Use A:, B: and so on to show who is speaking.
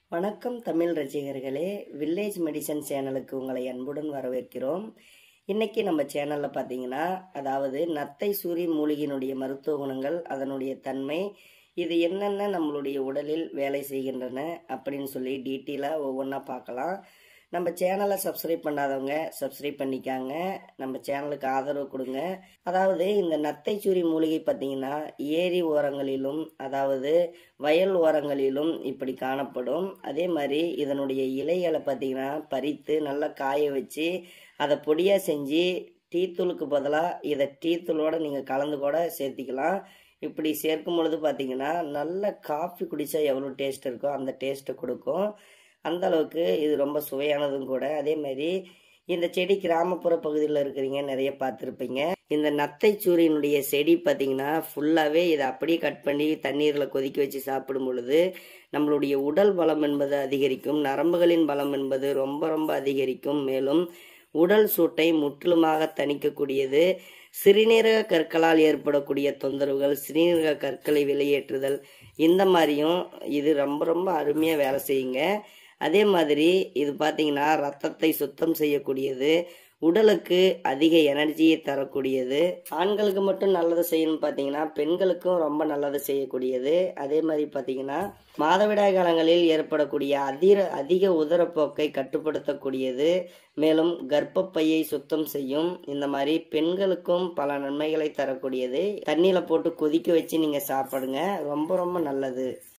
A: வணக்கம் தமிழ் ரசிகர்களே village medicine சேனலுக்கு உங்களை அன்புடன் வரவேற்கிறோம் இன்னைக்கு நம்ம சேனல்ல பார்த்தீங்கன்னா அதாவது நத்தை சூரி மூலிகையினுடைய மருத்துவ குணங்கள் அதனுடைய தன்மை இது என்னென்ன நம்மளுடைய உடலில் வேலை செய்கின்றன அப்படின்னு சொல்லி டீட்டெயிலாக ஒவ்வொன்றா பார்க்கலாம் நம்ம சேனலை சப்ஸ்கிரைப் பண்ணாதவங்க சப்ஸ்கிரைப் பண்ணிக்காங்க நம்ம சேனலுக்கு ஆதரவு கொடுங்க அதாவது இந்த நத்தைச்சூரி மூலிகை பார்த்தீங்கன்னா ஏரி ஓரங்களிலும் அதாவது வயல் ஓரங்களிலும் இப்படி காணப்படும் அதே மாதிரி இதனுடைய இலைகளை பார்த்தீங்கன்னா பறித்து நல்லா காய வச்சு அதை பொடியாக செஞ்சு டீத்தூளுக்கு பதிலாக இதை டீத்தூளோட நீங்கள் கலந்து கூட சேர்த்திக்கலாம் இப்படி சேர்க்கும் பொழுது பார்த்தீங்கன்னா நல்ல காஃபி குடித்தா எவ்வளோ டேஸ்ட் இருக்கோ அந்த டேஸ்ட்டை கொடுக்கும் அந்த அளவுக்கு இது ரொம்ப சுவையானதும் கூட அதே மாதிரி இந்த செடி கிராமப்புற பகுதியில் இருக்கிறீங்க நிறைய பார்த்துருப்பீங்க இந்த நத்தை சூரியனுடைய செடி பார்த்தீங்கன்னா ஃபுல்லாகவே இதை அப்படியே கட் பண்ணி தண்ணீரில் கொதிக்க வச்சு சாப்பிடும் பொழுது நம்மளுடைய உடல் பலம் என்பது அதிகரிக்கும் நரம்புகளின் பலம் என்பது ரொம்ப ரொம்ப அதிகரிக்கும் மேலும் உடல் சூட்டை முற்றிலுமாக தணிக்கக்கூடியது சிறுநீரக கற்களால் ஏற்படக்கூடிய தொந்தரவுகள் சிறுநீரக கற்களை வெளியேற்றுதல் இந்த மாதிரியும் இது ரொம்ப ரொம்ப அருமையாக வேலை செய்யுங்க அதே மாதிரி இது பார்த்தீங்கன்னா ரத்தத்தை சுத்தம் செய்யக்கூடியது உடலுக்கு அதிக எனர்ஜியை தரக்கூடியது ஆண்களுக்கு மட்டும் நல்லது செய்யணும்னு பார்த்தீங்கன்னா பெண்களுக்கும் ரொம்ப நல்லது செய்யக்கூடியது அதே மாதிரி பார்த்தீங்கன்னா மாதவிடாய் காலங்களில் ஏற்படக்கூடிய அதிர அதிக உதரப்போக்கை கட்டுப்படுத்தக்கூடியது மேலும் கர்ப்பப்பையை சுத்தம் செய்யும் இந்த மாதிரி பெண்களுக்கும் பல நன்மைகளை தரக்கூடியது தண்ணியில் போட்டு கொதிக்க வச்சு நீங்கள் சாப்பிடுங்க ரொம்ப ரொம்ப நல்லது